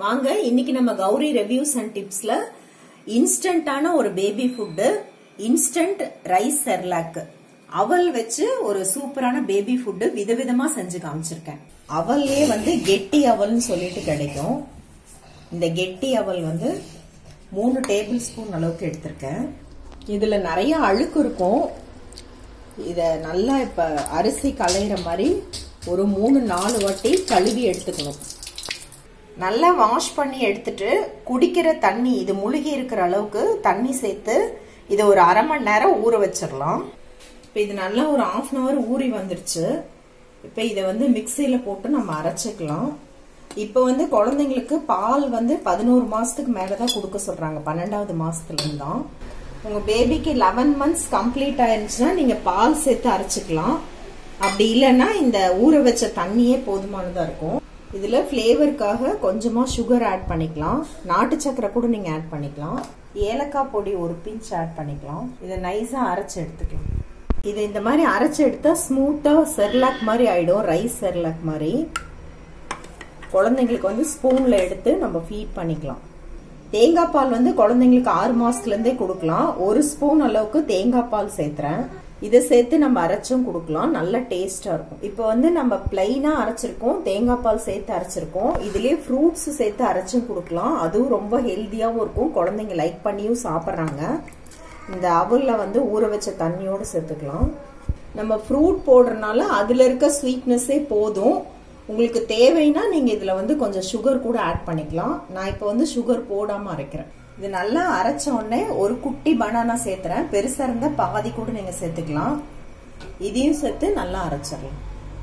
வாங்க இன்னைக்கு நம்ம கௌரி ரிவ்யூஸ் அண்ட் டிப்ஸ்ல இன்ஸ்டன்டான ஒரு baby food instant rice cerelac அவல் வச்சு ஒரு சூப்பரான பேபி ஃபுட்டு விதவிதமா செஞ்சு காமிச்சிருக்கேன் அவல்லே வந்து கெட்டி அவல்னு சொல்லிட்டு கிடைக்கும் இந்த கெட்டி அவல் வந்து மூணு டேபிள் ஸ்பூன் அளவுக்கு எடுத்திருக்கேன் இதுல நிறைய அழுக்கு இருக்கும் இத நல்லா இப்ப அரிசி களையிற மாதிரி ஒரு மூணு நாலு வாட்டி கழுவி எடுத்துக்கணும் நல்லா வாஷ் பண்ணி எடுத்துட்டு குடிக்கிற தண்ணி இது முழுகி இருக்கிற அளவுக்கு தண்ணி சேர்த்து இதை ஒரு அரை மணி நேரம் ஊற வச்சிடலாம் இப்போ இது நல்லா ஒரு ஆஃப் அன் ஹவர் ஊறி வந்துருச்சு இப்போ இதை வந்து மிக்சியில் போட்டு நம்ம அரைச்சிக்கலாம் இப்போ வந்து குழந்தைங்களுக்கு பால் வந்து பதினோரு மாசத்துக்கு மேலே தான் கொடுக்க சொல்றாங்க பன்னெண்டாவது மாசத்துலேருந்து தான் உங்க பேபிக்கு லெவன் மந்த்ஸ் கம்ப்ளீட் ஆயிருந்துச்சுன்னா நீங்க பால் சேர்த்து அரைச்சிக்கலாம் அப்படி இல்லைன்னா இந்த ஊற வச்ச தண்ணியே போதுமானதா இருக்கும் இதுல ஃப்ளேவருக்காக கொஞ்சமா சுகர் ஆட் பண்ணிக்கலாம் நாட்டு சக்கரை கூட நீங்க ஆட் பண்ணிக்கலாம் ஏலக்காய் பொடி ஒரு பிஞ்ச் ஆட் பண்ணிக்கலாம் இதை நைஸா அரைச்சு எடுத்துக்கலாம் இது இந்த மாதிரி அரைச்சு எடுத்தா ஸ்மூத்தா செர்லாக் மாதிரி ஆயிடும் ரைஸ் செர்லாக் மாதிரி குழந்தைங்களுக்கு வந்து ஸ்பூன்ல எடுத்து நம்ம ஃபீட் பண்ணிக்கலாம் தேங்காய் பால் வந்து குழந்தைங்களுக்கு ஆறு மாசத்துல இருந்தே கொடுக்கலாம் ஒரு ஸ்பூன் அளவுக்கு தேங்காய் பால் சேர்த்துறேன் இதை சேர்த்து நம்ம அரைச்சும் கொடுக்கலாம் நல்ல டேஸ்டா இருக்கும் இப்போ வந்து நம்ம பிளைனா அரைச்சிருக்கோம் தேங்காய் பால் சேர்த்து அரைச்சிருக்கோம் இதுலயே ஃப்ரூட்ஸ் சேர்த்து அரைச்சும் கொடுக்கலாம் அதுவும் ரொம்ப ஹெல்த்தியாவும் இருக்கும் குழந்தைங்க லைக் பண்ணியும் சாப்பிட்றாங்க இந்த அவல்ல வந்து ஊற வச்ச தண்ணியோடு சேர்த்துக்கலாம் நம்ம ஃப்ரூட் போடுறதுனால அதுல இருக்க ஸ்வீட்னஸே போதும் உங்களுக்கு தேவைன்னா நீங்க இதுல வந்து கொஞ்சம் சுகர் கூட ஆட் பண்ணிக்கலாம் நான் இப்போ வந்து சுகர் போடாம அரைக்கிறேன் இது நல்லா அரைச்ச உடனே ஒரு குட்டி பனானா சேர்த்துறேன் பெருசா இருந்தா பாதி கூட நீங்க சேர்த்துக்கலாம் இதையும் சேர்த்து நல்லா அரைச்சிடலாம்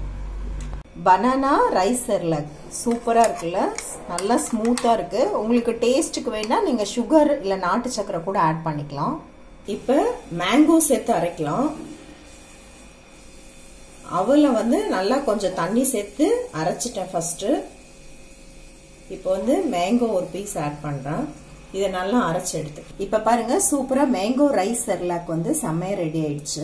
பனானா ரைஸ் செர்லக் சூப்பரா இருக்குல்ல நல்லா ஸ்மூத்தா இருக்கு உங்களுக்கு டேஸ்ட்டுக்கு வேணா நீங்க சுகர் இல்ல நாட்டு சக்கரை கூட ஆட் பண்ணிக்கலாம் இப்ப மேங்கோ சேர்த்து அரைக்கலாம் அவலை வந்து நல்லா கொஞ்சம் தண்ணி சேர்த்து அரைச்சிட்டேன் ஃபர்ஸ்ட் இப்போ வந்து மேங்கோ ஒரு பீஸ் ஆட் பண்றேன் இதை நல்லா அரைச்சு எடுத்து இப்ப பாருங்க சூப்பரா மேங்கோ ரைஸ் செர்லாக் வந்து செம்மையா ரெடி ஆயிடுச்சு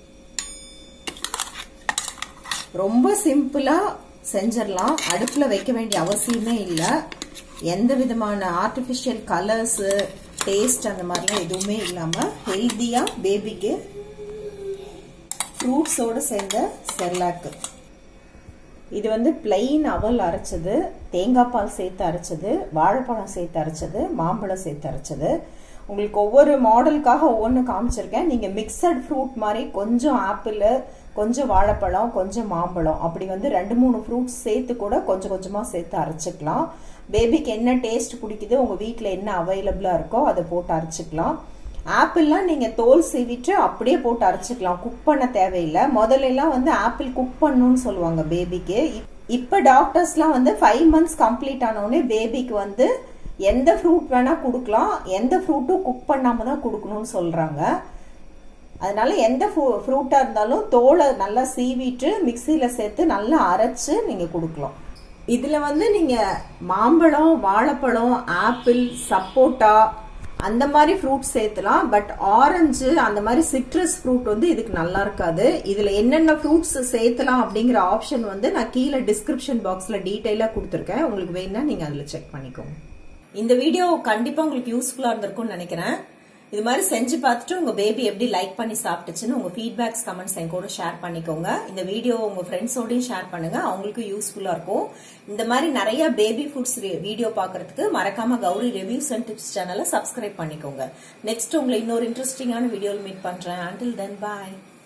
ரொம்ப சிம்பிளா செஞ்சிடலாம் அடுப்புல வைக்க வேண்டிய அவசியமே இல்லை எந்த விதமான ஆர்டிபிஷியல் கலர்ஸ் டேஸ்ட் அந்த மாதிரிலாம் எதுவுமே இல்லாம ஹெல்த்தியா பேபிக்கு ஃப்ரூட்ஸோட சேர்ந்த செர்லாக்கு இது வந்து பிளெயின் அவல் அரைச்சது தேங்காய் பால் சேர்த்து அரைச்சது வாழைப்பழம் சேர்த்து அரைச்சது மாம்பழம் சேர்த்து அரைச்சது உங்களுக்கு ஒவ்வொரு மாடலுக்காக ஒவ்வொன்று காமிச்சிருக்கேன் நீங்கள் மிக்சட் ஃப்ரூட் மாதிரி கொஞ்சம் ஆப்பிள் கொஞ்சம் வாழைப்பழம் கொஞ்சம் மாம்பழம் அப்படி வந்து ரெண்டு மூணு ஃப்ரூட்ஸ் சேர்த்து கூட கொஞ்சம் கொஞ்சமாக சேர்த்து அரைச்சிக்கலாம் பேபிக்கு என்ன டேஸ்ட் பிடிக்குது உங்கள் வீட்டில் என்ன அவைலபிளாக இருக்கோ அதை போட்டு அரைச்சிக்கலாம் ஆப்பிள்லாம் நீங்கள் தோல் சீவிட்டு அப்படியே போட்டு அரைச்சிக்கலாம் குக் பண்ண தேவையில்லை முதல்ல எல்லாம் வந்து ஆப்பிள் குக் பண்ணணும்னு சொல்லுவாங்க பேபிக்கு இப்போ டாக்டர்ஸ்லாம் வந்து ஃபைவ் மந்த்ஸ் கம்ப்ளீட் ஆனவுடனே பேபிக்கு வந்து எந்த ஃப்ரூட் வேணா கொடுக்கலாம் எந்த ஃப்ரூட்டும் குக் பண்ணாம தான் கொடுக்கணும்னு சொல்றாங்க அதனால எந்த ஃப்ரூட்டா இருந்தாலும் தோலை நல்லா சீவிட்டு மிக்சியில சேர்த்து நல்லா அரைச்சு நீங்க கொடுக்கலாம் இதுல வந்து நீங்க மாம்பழம் வாழைப்பழம் ஆப்பிள் சப்போட்டா அந்த மாதிரி ஃப்ரூட் சேர்த்துலாம் பட் ஆரஞ்சு அந்த மாதிரி சிட்ரஸ் ஃப்ரூட் வந்து இதுக்கு நல்லா இருக்காது இதுல என்னென்ன ஃப்ரூட்ஸ் சேர்த்தலாம் அப்படிங்கிற ஆப்ஷன் வந்து நான் கீழே டிஸ்கிரிப்ஷன் பாக்ஸ்ல டீட்டெயிலா கொடுத்துருக்கேன் உங்களுக்கு வேணும்னா நீங்க அதுல செக் பண்ணிக்கோங்க இந்த வீடியோ கண்டிப்பா உங்களுக்கு யூஸ்ஃபுல்லா இருந்திருக்கும்னு நினைக்கிறேன் இது மாதிரி செஞ்சு பார்த்துட்டு உங்க பேபி எப்படி லைக் பண்ணி சாப்பிட்டுச்சுன்னு உங்க ஃபீட்பேக்ஸ் கமெண்ட்ஸ் என் கூட ஷேர் பண்ணிக்கோங்க இந்த வீடியோ உங்க ஃப்ரெண்ட்ஸோடையும் ஷேர் பண்ணுங்க அவங்களுக்கு யூஸ்ஃபுல்லா இருக்கும் இந்த மாதிரி நிறைய பேபி ஃபுட்ஸ் வீடியோ பாக்குறதுக்கு மறக்காம கௌரி ரிவ்யூஸ் அண்ட் டிப்ஸ் சேனலை சப்ஸ்கிரைப் பண்ணிக்கோங்க நெக்ஸ்ட் உங்களை இன்னொரு இன்ட்ரெஸ்டிங்கான வீடியோவில் மீட் பண்றேன் அண்டில் தென் பாய்